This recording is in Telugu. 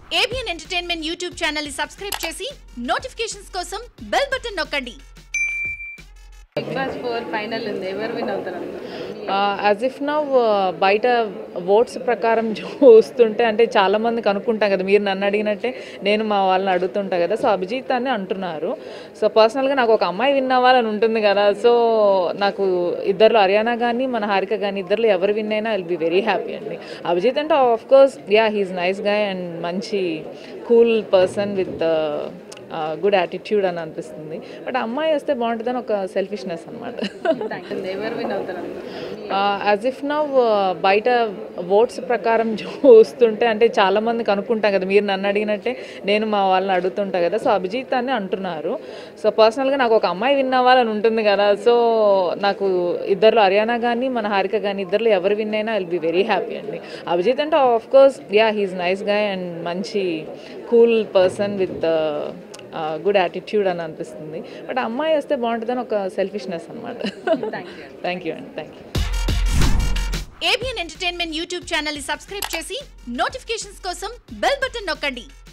ఏబిఎన్ ఎంటర్టైన్మెంట్ యూట్యూబ్ ఛానల్ ని సబ్స్క్రైబ్ చేసి నోటిఫికేషన్స్ కోసం బెల్ బటన్ నొక్కండి బిగ్ బాస్ ఫోర్ ఫైనల్ ఉంది ఎవరు విన్ అవుతారు యాజ్ ఇఫ్ నవ్ బయట ఓట్స్ ప్రకారం చూస్తుంటే అంటే చాలా మందికి అనుకుంటాం కదా మీరు నన్ను అడిగినట్టే నేను మా వాళ్ళని అడుగుతుంటా కదా సో అభిజిత్ అని అంటున్నారు సో పర్సనల్గా నాకు ఒక అమ్మాయి విన్ అవ్వాలని ఉంటుంది కదా సో నాకు ఇద్దరు హర్యానా కానీ మన హారిక కానీ ఇద్దరు ఎవరు విన్ అయినా విల్ బి వెరీ హ్యాపీ అండి అభిజిత్ అంటే of course yeah he's nice guy and మంచి cool person with good attitude అని అనిపిస్తుంది బట్ అమ్మాయి వస్తే బాగుంటుందని ఒక సెల్ఫిష్నెస్ అనమాట ఎవరు విన్ అవుతారు యాజ్ ఇఫ్ నవ్ బయట ఓట్స్ ప్రకారం చూస్తుంటే అంటే చాలా మందికి అనుకుంటాం కదా మీరు నన్ను అడిగినట్టే నేను మా వాళ్ళని అడుగుతుంటా కదా సో అభిజిత్ అని అంటున్నారు సో పర్సనల్గా నాకు ఒక అమ్మాయి విన్ అవ్వాలని ఉంటుంది కదా సో నాకు ఇద్దరు హర్యానా కానీ మన హారిక కానీ ఇద్దరు ఎవరు విన్ అయినా విల్ బి వెరీ హ్యాపీ అండి అభిజిత్ అంటే of course yeah he's nice guy and మంచి cool person with good attitude అని అనిపిస్తుంది బట్ అమ్మాయి వస్తే బాగుంటుందని ఒక సెల్ఫిష్నెస్ అనమాట థ్యాంక్ యూ అండి thank you ABN entertainment YouTube channel ని సబ్స్క్రైబ్ చేసి నోటిఫికేషన్స్ కోసం బెల్ బటన్ నొక్కండి